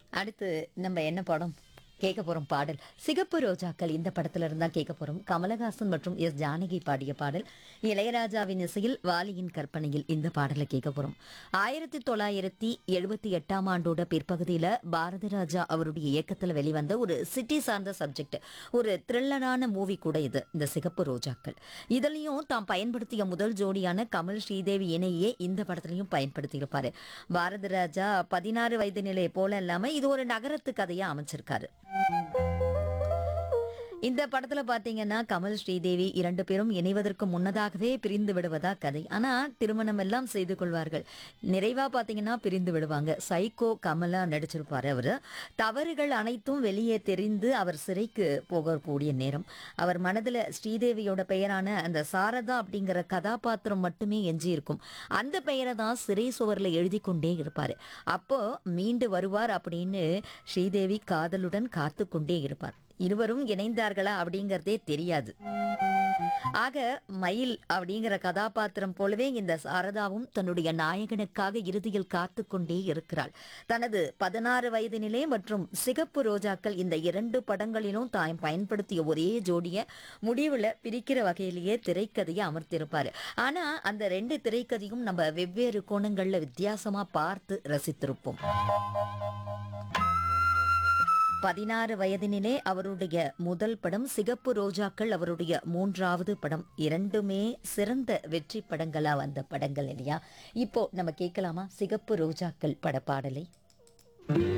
அடுத்து நம்ம என்ன படம் கேட்க போறோம் பாடல் சிகப்பு ரோஜாக்கள் இந்த படத்துல இருந்தா கேட்க போறோம் கமலஹாசன் மற்றும் எஸ் ஜானகி பாடிய பாடல் இளையராஜாவின் இசையில் வாலியின் கற்பனையில் இந்த பாடலை கேட்க போறோம் ஆயிரத்தி தொள்ளாயிரத்தி எழுபத்தி எட்டாம் ஆண்டோட பிற்பகுதியில பாரதி ராஜா அவருடைய இயக்கத்துல வெளிவந்த ஒரு சிட்டி சார்ந்த சப்ஜெக்ட் ஒரு த்ரில்லரான மூவி கூட இது இந்த சிகப்பு ரோஜாக்கள் இதுலயும் தாம் பயன்படுத்திய முதல் ஜோடியான கமல் ஸ்ரீதேவி இணையே இந்த படத்துலயும் பயன்படுத்தியிருப்பாரு பாரதி ராஜா பதினாறு வயது நிலையை போல இல்லாம இது ஒரு நகரத்து கதையா அமைச்சிருக்காரு இந்த படத்துல பாத்தீங்கன்னா கமல் ஸ்ரீதேவி இரண்டு பேரும் இணைவதற்கு முன்னதாகவே பிரிந்து விடுவதா கதை ஆனா திருமணம் எல்லாம் செய்து கொள்வார்கள் நிறைவா பாத்தீங்கன்னா பிரிந்து விடுவாங்க சைக்கோ கமலா நடிச்சிருப்பாரு அவரு தவறுகள் அனைத்தும் வெளியே தெரிந்து அவர் சிறைக்கு போகக்கூடிய நேரம் அவர் மனதுல ஸ்ரீதேவியோட பெயரான அந்த சாரதா அப்படிங்கிற கதாபாத்திரம் மட்டுமே எஞ்சி இருக்கும் அந்த பெயரை தான் சிறை சுவர்ல எழுதி கொண்டே இருப்பாரு அப்போ மீண்டு வருவார் அப்படின்னு ஸ்ரீதேவி காதலுடன் காத்து கொண்டே இருப்பார் இருவரும் இணைந்தார்களா அப்படிங்கறதே தெரியாது ஆக மயில் அப்படிங்கிற கதாபாத்திரம் போலவே இந்த சாரதாவும் தன்னுடைய நாயகனுக்காக இறுதியில் காத்து கொண்டே இருக்கிறாள் தனது பதினாறு வயது நிலை மற்றும் சிகப்பு ரோஜாக்கள் இந்த இரண்டு படங்களிலும் தாம் பயன்படுத்திய ஒரே ஜோடிய முடிவுல பிரிக்கிற வகையிலேயே திரைக்கதையை அமர்த்திருப்பாரு ஆனா அந்த ரெண்டு திரைக்கதையும் நம்ம வெவ்வேறு கோணங்கள்ல வித்தியாசமா பார்த்து ரசித்திருப்போம் பதினாறு வயதினிலே அவருடைய முதல் படம் சிகப்பு ரோஜாக்கள் அவருடைய மூன்றாவது படம் இரண்டுமே சிறந்த வெற்றி படங்களா வந்த படங்கள் இல்லையா இப்போ நம்ம கேட்கலாமா சிகப்பு ரோஜாக்கள் பட பாடலை